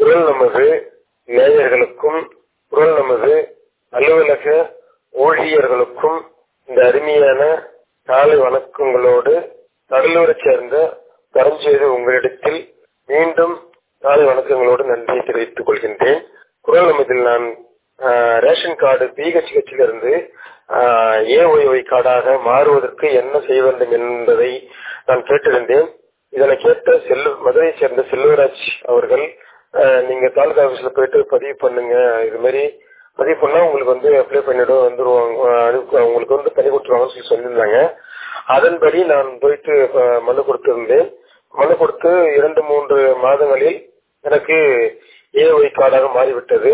குரல் நமது நேயர்களுக்கும் குரல் நமது அலுவலக ஊழியர்களுக்கும் இந்த அருமையான காலை வணக்கங்களோடு கடலூரைச் சேர்ந்த பரஞ்செய்து உங்களிடத்தில் மீண்டும் காலை வணக்கங்களோடு நன்றியை தெரிவித்துக் கொள்கின்றேன் குரல் நமதில் நான் ஆஹ், ரேஷன் கார்டு பிஹெச்ஹெச்சிலிருந்து ஏஒய்ஒய் கார்டாக மாறுவதற்கு என்ன செய்ய வேண்டும் என்பதை நான் கேட்டிருந்தேன் இதனை கேட்ட செல்லு மதுரையை சேர்ந்த செல்வராஜ் அவர்கள் ஆஹ், நீங்க தாலுகா ஆபீஸ்ல போயிட்டு பதிவு பண்ணுங்க இது மாதிரி பதிவு பண்ணா உங்களுக்கு வந்து அப்ளை பண்ணிடும் வந்துருவாங்க ஆஹ், அனுப்பு- உங்களுக்கு வந்து பண்ணி கொடுத்துருவாங்கன்னு சொல்லி சொல்லியிருந்தாங்க அதன்படி நான் போயிட்டு ஆஹ், மனு கொடுத்திருந்தேன் மனு கொடுத்து இரண்டு மூன்று மாதங்களில் எனக்கு ஏஒய் கார்டாக மாறிவிட்டது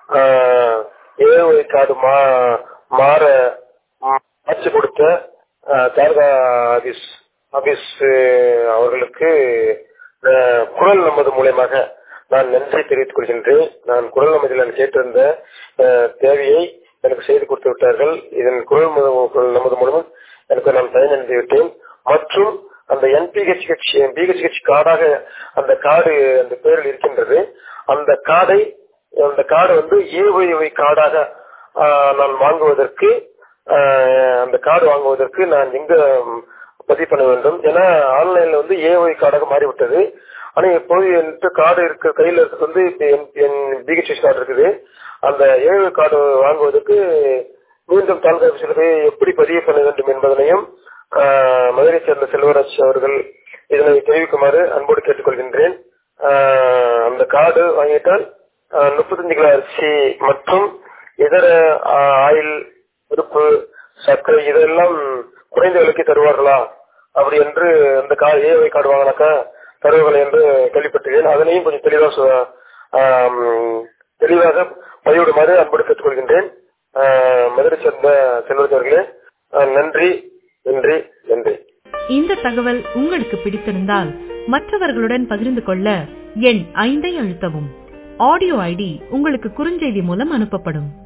ஏஒய் கார்டு மா மாற மாற்றி கொடுத்த ஆஹ், தாலுகா ஆபீஸ் ஆபீஸ் ஆஹ், அவர்களுக்கு ஆஹ், குரல் நமது மூலயமாக நான் நன்றி தெரிவித்துக் கொள்கின்றேன் நான் குரல் நமதில் நான் கேட்டிருந்த ஆஹ், தேவையை எனக்கு செய்து கொடுத்து விட்டார்கள் இதன் குரல் மு- குரல் நமது மூலம் எனக்கு நான் பயனடைந்து விட்டேன் மற்றும் அந்த என்பிஹெச் கட்சி பிஹெச் கார்டாக அந்த கார்டு அந்த பேரில் இருக்கின்றது அந்த கார்டை அந்த கார்டு வந்து ஏஒய் கார்டாக ஆஹ், நான் வாங்குவதற்கு ஆஹ், அந்த கார்டு வாங்குவதற்கு நான் எங்க ம், பதிவு பண்ண வேண்டும் ஏன்னா ஆன்லைன்ல வந்து ஏஒய் கார்டாக மாறிவிட்டது ஆனா இப்போது என்கிட்ட கார்டு இருக்க கையில இருக்கிறது வந்து இப்ப என் என் பிஹெச்எஸ் கார்டு இருக்குது அந்த ஏஒய் கார்டு வாங்குவதற்கு மீண்டும் தாலுகா ஆபீஸில் போய் எப்படி பதிவு பண்ண வேண்டும் என்பதனையும் ஆஹ், மதுரை சேர்ந்த செல்வராஜ் அவர்கள் இதனை தெரிவிக்குமாறு அன்போடு கேட்டுக்கொள்கின்றேன் ஆஹ், அந்த கார்டு வாங்கிட்டால் ஆஹ், 35 கிலோ அரிசி மற்றும் இதர ஆஹ், ஆயில் பருப்பு சர்க்கரை இதெல்லாம் குறைந்த விலைக்கு தருவார்களா அப்படி என்று அந்த கா ஏஐ கார்டு வாங்கினாக்கா தருவார்கள் என்று கேள்விப்பட்டேன் அதனையும் கொஞ்சம் தெளிவாக சொ- ஆம், தெளிவாக பதிவிடுமாறு அன்போடு கேட்டுக்கொள்கின்றேன் ஆஹ், மதுரை சேர்ந்த செல்வராஜ் அவர்களே ஆஹ், நன்றி நன்றி நன்றி இந்த தகவல் உங்களுக்கு பிடித்திருந்தால் மற்றவர்களுடன் பகிர்ந்து கொள்ள எண் ஐந்தை அழுத்தவும் ஆடியோ ஐடி உங்களுக்கு குறுஞ்செய்தி மூலம் அனுப்பப்படும்